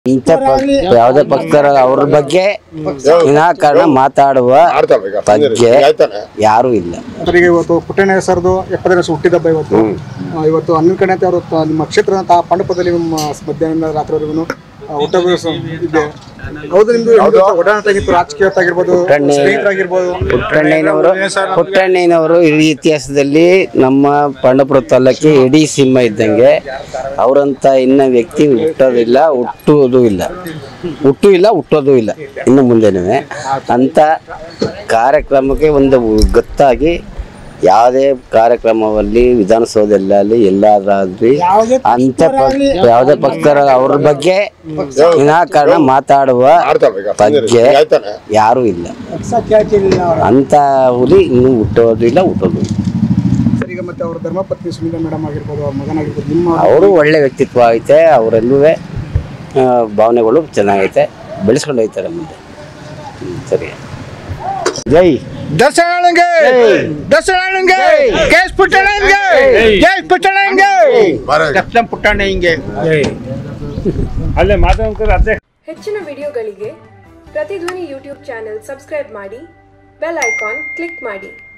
ಇಂಥ ಪಕ್ಷ ಯಾವುದೇ ಪಕ್ಷದರ ಅವ್ರ ಬಗ್ಗೆ ವಿನಾಕಾರಣ ಮಾತಾಡುವ ಬಗ್ಗೆ ಯಾರೂ ಇಲ್ಲ ಅವರಿಗೆ ಇವತ್ತು ಪುಟ್ಟಣ್ಣ ಸರ್ದು ಎಪ್ಪತ್ತನೇ ವರ್ಷ ಹುಟ್ಟಿದಬ್ಬ ಇವತ್ತು ಆ, ಇವತ್ತು ಹನ್ನೊಂದು ಕಡೆ ಅಂತ ಅವರು ತ- ನಿಮ್ಮ ಕ್ಷೇತ್ರದ ತಾ ಪಾಂಡಪದಲ್ಲಿ ನಿಮ್ಮ ಮಧ್ಯಾಹ್ನದಿಂದ ರಾತ್ರಿವರೆಗೂ ಹುಟ್ಟಬ್ಬ ಇದೆ ಹೌದು ನಿಮ್ದು ನಿಮ್ದು ಒಡನಾಟ ಆಗಿತ್ತು ರಾಜಕೀಯ ಆಗಿರ್ಬೋದು ಪುಟ್ಟಣ್ಣ- ಸ್ನೇಹಿತರಾಗಿರ್ಬೋದು ಪುಟ್ಟಣ್ಣಯ್ಯನವರು ಪುಟ್ಟಣ್ಣಯ್ಯನವರು ಇಡೀ ಇತಿಹಾಸದಲ್ಲಿ ನಮ್ಮ ಪಾಂಡಪುರ ತಾಲೂಕಿಗೆ ಇಡೀ ಸಿಂಹ ಇದ್ದಂಗೆ ಅವರಂತ ಇನ್ನ ವ್ಯಕ್ತಿ ಹುಟ್ಟೋದಿಲ್ಲ ಹುಟ್ಟುವುದೂ ಇಲ್ಲ ಹುಟ್ಟು ಇಲ್ಲ ಹುಟ್ಟೋದು ಇಲ್ಲ ಇನ್ನು ಮುಂದೆನೂ ಅಂತ ಕಾರ್ಯಕ್ರಮಕ್ಕೆ ಒಂದು ಗೊತ್ತಾಗಿ ಯಾವುದೇ ಕಾರ್ಯಕ್ರಮದಲ್ಲಿ ವಿಧಾನಸೌಧದಲ್ಲಿ ಎಲ್ಲಾದ್ರೂ ಅಂತ ಪ- ಯಾವುದೇ ಪಕ್ಷದರ ಅವ್ರ ಬಗ್ಗೆ ವಿನಾಕಾರಣ ಮಾತಾಡುವ ಬಗ್ಗೆ ಯಾರೂ ಇಲ್ಲ ಅಂತ ಹುಲಿ ಇನ್ನೂ ಹುಟ್ಟೋದು ಇಲ್ಲ ಹುಟ್ಟೋದು ಇಲ್ಲ. ಸರ್ ಈಗ ಮತ್ತೆ ಅವರ ಧರ್ಮಪತ್ನಿ ಸುನೀತಾ ಮೇಡಮ್ ಆಗಿರ್ಬೋದು ಅವ್ರ ಮಗನಾಗಿರ್ಬೋದು ನಿಮ್ಮ ಅವರು ಒಳ್ಳೆ ವ್ಯಕ್ತಿತ್ವ ಐತೆ ಅವರೆಲ್ಲೂ ಭಾವನೆಗಳು ಚೆನ್ನಾಗೈತೆ ಬೆಳೆಸ್ಕೊಂಡು ಹೋಗ್ತಾರೆ ಮುಂದೆ ಹ್ಮ್, ಸರಿ ಜೈ ದರ್ಶನಗೆ ದರ್ಶನಗೆ ಕೇಸ್ ಪುಟ್ಟಣ್ಣಗೆ ಕೇಸ್ ಪುಟ್ಟಣ್ಣಗೆ ದರ್ಶನ್ ಪುಟ್ಟಣ್ಣ ಹಿಂಗೆ ಅಲ್ಲೇ ಮಾತಾಡ್ತಾರೆ ಅದೇ ಹೆಚ್ಚಿನ ವಿಡಿಯೋಗಳಿಗೆ ಪ್ರತಿಧ್ವನಿ ಯೂಟ್ಯೂಬ್ ಚಾನೆಲ್ ಸಬ್ಸ್ಕ್ರೈಬ್ ಮಾಡಿ ಬೆಲ್ ಐಕಾನ್ ಕ್ಲಿಕ್ ಮಾಡಿ